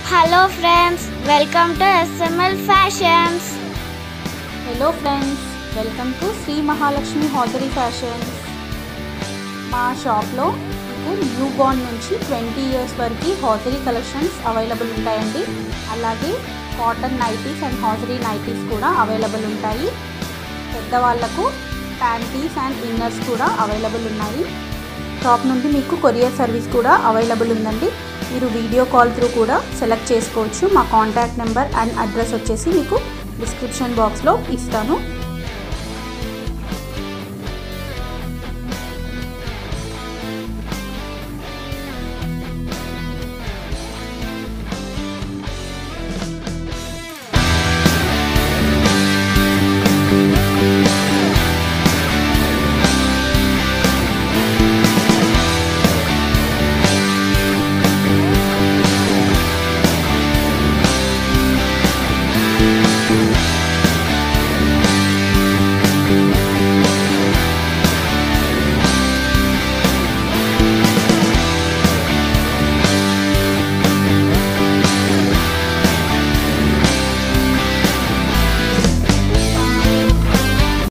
hello friends welcome to SML fashions hello friends welcome to Shri Mahalakshmi hosiery fashions మా షాప్లో మీకు new born నుంచి twenty years వరకు hosiery collections available ఉంటాయండి అలాగే cotton nighties and hosiery nighties కూడా అవైలబుల్ ఉంటాయి పెద్దవాళ్లకు ప్యాంటీస్ అండ్ ఇన్నర్స్ కూడా అవైలబుల్ ఉన్నాయి షాప్ నుండి మీకు కొరియర్ సర్వీస్ కూడా అవైలబుల్ ఉందండి మీరు వీడియో కాల్ త్రూ కూడా సెలెక్ట్ చేసుకోవచ్చు మా కాంటాక్ట్ నెంబర్ అండ్ అడ్రస్ వచ్చేసి మీకు డిస్క్రిప్షన్ బాక్స్లో ఇస్తాను